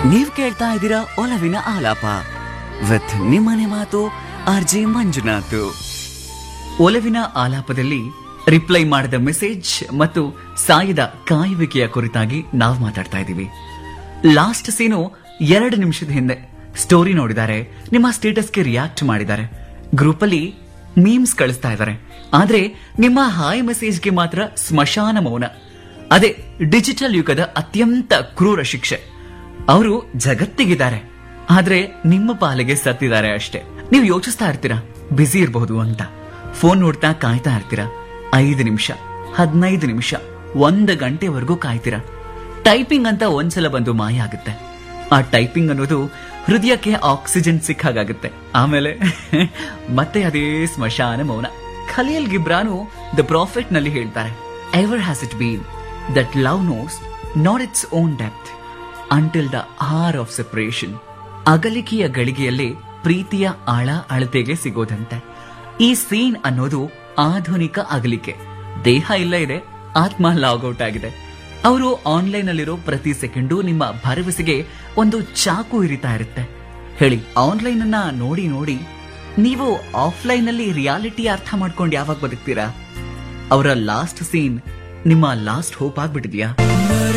ನೀವ್ ಕೇಳ್ತಾ ಇದ್ದೀರಾ ಒಲವಿನ ಆಲಾಪ ವಿತ್ ನಿಮ್ಮನೆ ಮಾತು ಆರ್ ಜೆ ಮಂಜುನಾಥ್ ಒಲವಿನ ಆಲಾಪದಲ್ಲಿ ರಿಪ್ಲೈ ಮಾಡಿದ ಮೆಸೇಜ್ ಮತ್ತು ಸಾಯದ ಕಾಯುವಿಕೆಯ ಕುರಿತಾಗಿ ನಾವು ಮಾತಾಡ್ತಾ ಇದ್ದೀವಿ ಲಾಸ್ಟ್ ಸೀನು ಎರಡು ನಿಮಿಷದ ಹಿಂದೆ ಸ್ಟೋರಿ ನೋಡಿದ್ದಾರೆ ನಿಮ್ಮ ಸ್ಟೇಟಸ್ಗೆ ರಿಯಾಕ್ಟ್ ಮಾಡಿದ್ದಾರೆ ಗ್ರೂಪ್ ಅಲ್ಲಿ ಮೀಮ್ಸ್ ಕಳಿಸ್ತಾ ಇದ್ದಾರೆ ಆದ್ರೆ ನಿಮ್ಮ ಹಾಯ್ ಮೆಸೇಜ್ಗೆ ಮಾತ್ರ ಸ್ಮಶಾನ ಮೌನ ಅದೇ ಡಿಜಿಟಲ್ ಯುಗದ ಅತ್ಯಂತ ಕ್ರೂರ ಶಿಕ್ಷೆ ಅವರು ಜಗತ್ತಿಗಿದ್ದಾರೆ ಆದ್ರೆ ನಿಮ್ಮ ಪಾಲಿಗೆ ಸತ್ತಿದ್ದಾರೆ ಅಷ್ಟೇ ನೀವು ಯೋಚಿಸ್ತಾ ಇರ್ತೀರಾ ಬ್ಯುಸಿ ಇರಬಹುದು ಅಂತ ಫೋನ್ ನೋಡ್ತಾ ಕಾಯ್ತಾ ಇರ್ತೀರಾ ಐದು ನಿಮಿಷ ಹದಿನೈದು ನಿಮಿಷ ಒಂದು ಗಂಟೆವರೆಗೂ ಕಾಯ್ತೀರಾ ಟೈಪಿಂಗ್ ಅಂತ ಒಂದ್ಸಲ ಬಂದು ಮಾಯ ಆಗುತ್ತೆ ಆ ಟೈಪಿಂಗ್ ಅನ್ನೋದು ಹೃದಯಕ್ಕೆ ಆಕ್ಸಿಜನ್ ಸಿಕ್ಕಾಗುತ್ತೆ ಆಮೇಲೆ ಮತ್ತೆ ಅದೇ ಸ್ಮಶಾನ ಮೌನ ಖಲೀಲ್ ಗಿಬ್ರಾನು ದ ಪ್ರಾಫಿಟ್ ನಲ್ಲಿ ಹೇಳ್ತಾರೆ ever has it been that love knows not its own depth until the hour of separation ಅಗಲಿಕೆಯ ಗಳಿಗೆಯಲ್ಲಿ ಪ್ರೀತಿಯ ಆಳ ಅಳತೆಗೆ ಸಿಗೋದಂತೆ ಈ ಸೀನ್ ಅನ್ನೋದು ಆಧುನಿಕ ಅಗಲಿಕೆ ದೇಹ ಇಲ್ಲ ಇದೆ ಆತ್ಮ ಲಾಗೌಟ್ ಆಗಿದೆ ಅವರು ಆನ್ಲೈನ್ ಅಲ್ಲಿರೋ ಪ್ರತಿ ಸೆಕೆಂಡು ನಿಮ್ಮ ಭರವಸೆಗೆ ಒಂದು ಚಾಕು ಇರಿತಾ ಇರುತ್ತೆ ಹೇಳಿ ಆನ್ಲೈನ್ ಅನ್ನ ನೋಡಿ ನೋಡಿ ನೀವು ಆಫ್ಲೈನ್ ಅಲ್ಲಿ ರಿಯಾಲಿಟಿ ಅರ್ಥ ಮಾಡ್ಕೊಂಡು ಯಾವಾಗ ಬದುಕ್ತೀರಾ ಅವರ ಲಾಸ್ಟ್ ಸೀನ್ ನಿಮ್ಮ ಲಾಸ್ಟ್ ಹೋಪ್ ಆಗ್ಬಿಟ್ಟಿದ್ಯಾ